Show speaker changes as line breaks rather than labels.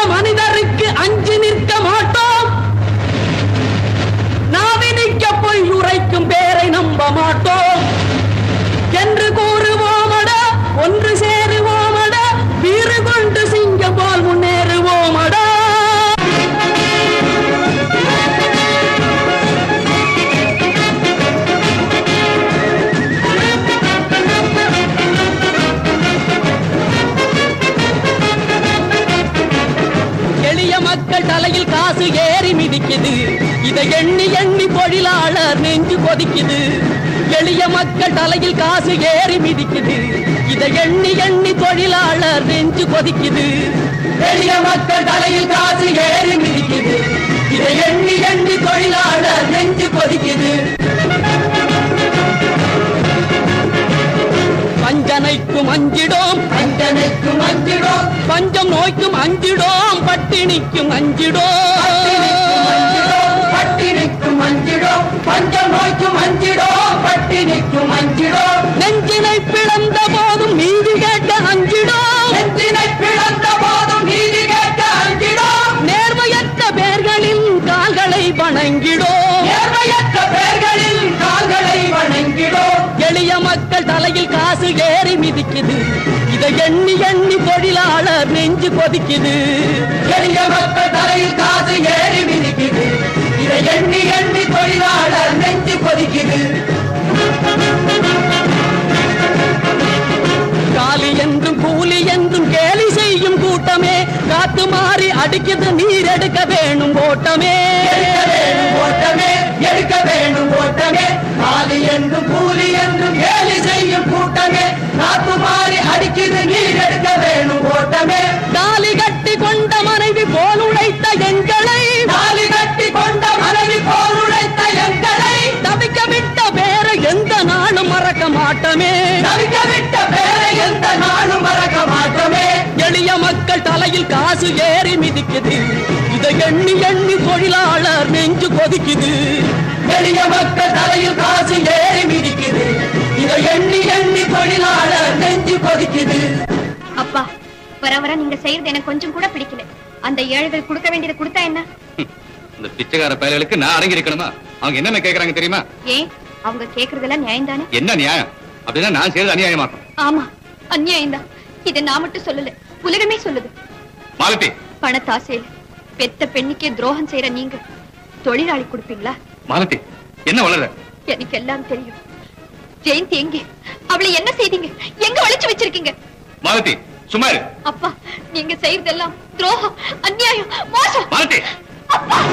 மனிதருக்கு அஞ்சு நிற்க மாட்டோம் நாவினிக்க பொய் உரைக்கும் பேரை நம்ப மாட்டோம் என்று கூறுவோமடா ஒன்று சேருவோமடா வீறு கொண்டு சிங்கம் போல் முன்னேறுவோமடா எளிய மக்கள் தலையில் காசு ஏறி மிதிக்குது இதை எண்ணி எண்ணி தொழிலாளர் நெஞ்சு கொதிக்குது எளிய மக்கள் தலையில் காசு ஏறி மிதிக்குது இதை எண்ணி எண்ணி தொழிலாளர் நெஞ்சு கொதிக்குது எளிய மக்கள் தலையில் காசு ஏறி மிதிக்குது இதை எண்ணி எண்ணி தொழிலாளர் நெஞ்சு கொதிக்குது பஞ்சனைக்கும் அஞ்சிடோம் பஞ்சனைக்கும் அஞ்சிடோம் பஞ்சம் நோய்க்கும் அஞ்சிடோம் பட்டினிக்கும் அஞ்சிடோம் பட்டினிக்கும் அஞ்சிடோம் பஞ்சம் நோய்க்கும் அஞ்சிடோம் பட்டினிக்கும் அஞ்சிடோம் நெஞ்சினை பிளந்த போதும் நீதி கேட்க அஞ்சிடோம் நெஞ்சினை பிளந்த போதும் நீதி கேட்க அஞ்சிடோம் நேர்மையற்ற பேர்களின் கால்களை வணங்கிடோம் நேர்மையற்ற பேர்களின் கால்களை வணங்கிடோம் எளிய மக்கள் தலையில் காசு ஏறி மிதிக்குது இதை எண்ணி எண்ணி தொழிலாளர் நெஞ்சு கொதிக்குது எளிய மக்கள் தலையில் காசு ஏறி மிதிக்குது இதை எண்ணி எண்ணி தொழிலாளர் நெஞ்சு கொதிக்குது காலி என்றும் கூலி என்றும் கேலி செய்யும் கூட்டமே காத்து மாறி அடிக்குது நீர் எடுக்க வேணும் ஓட்டமே ஓட்டமே எடுக்க வேணும் ஓட்டமே காலி என்றும் கூலி என்றும் கேலி செய்யும் கூட்டமே காத்து மாறி அடிக்குது நீர் எடுக்க வேணும் ஓட்டமே தாலி கட்டி கொண்ட மனைவி போல் உழைத்த எங்களை தாலி கட்டி கொண்ட மனைவி போல் உழைத்த எங்களை தவிக்க விட்ட பேர எந்த நாளும் மறக்க மாட்டோமே தவிக்க விட்ட பேர எந்த நாளும் மறக்க மாட்டோமே எளிய மக்கள் தலையில் காசு ஏறி மிதிக்குது இதை எண்ணி எண்ணி தொழிலாளர் நெஞ்சு கொதிக்குது எளிய மக்கள் தலையில் காசு ஏறி மிதிக்குது இதை எண்ணி எண்ணி தொழிலாளர் நெஞ்சு கொதிக்குது
அப்பா வர வர நீங்க செய்யறது எனக்கு கொஞ்சம் கூட பிடிக்கல அந்த ஏழைகள் கொடுக்க வேண்டியதை கொடுத்தா என்ன
இந்த பிச்சைக்கார பயல்களுக்கு நான் அடங்கி இருக்கணுமா அவங்க என்னென்ன கேக்குறாங்க தெரியுமா
ஏன் அவங்க கேக்குறதெல்லாம் நியாயம் தானே
என்ன நியாயம் அப்படின்னா நான் செய்யறது அநியாயமாக்கும்
ஆமா அநியாயம் தான் இதை நான் மட்டும் சொல்லல உலகமே சொல்லுது
மாலதி
பணத்தாசையில பெத்த பெண்ணுக்கே துரோகம் செய்யற நீங்க தொழிலாளி கொடுப்பீங்களா
மாலதி என்ன வளர
எனக்கு எல்லாம் தெரியும் ஜெயந்தி எங்கே அவளை என்ன செய்தீங்க எங்க ஒளிச்சு வச்சிருக்கீங்க
மாலதி சுமார்
அப்பா நீங்க செய்யறதெல்லாம் துரோகம் அநியாயம் மோசம்
மாலதி
அப்பா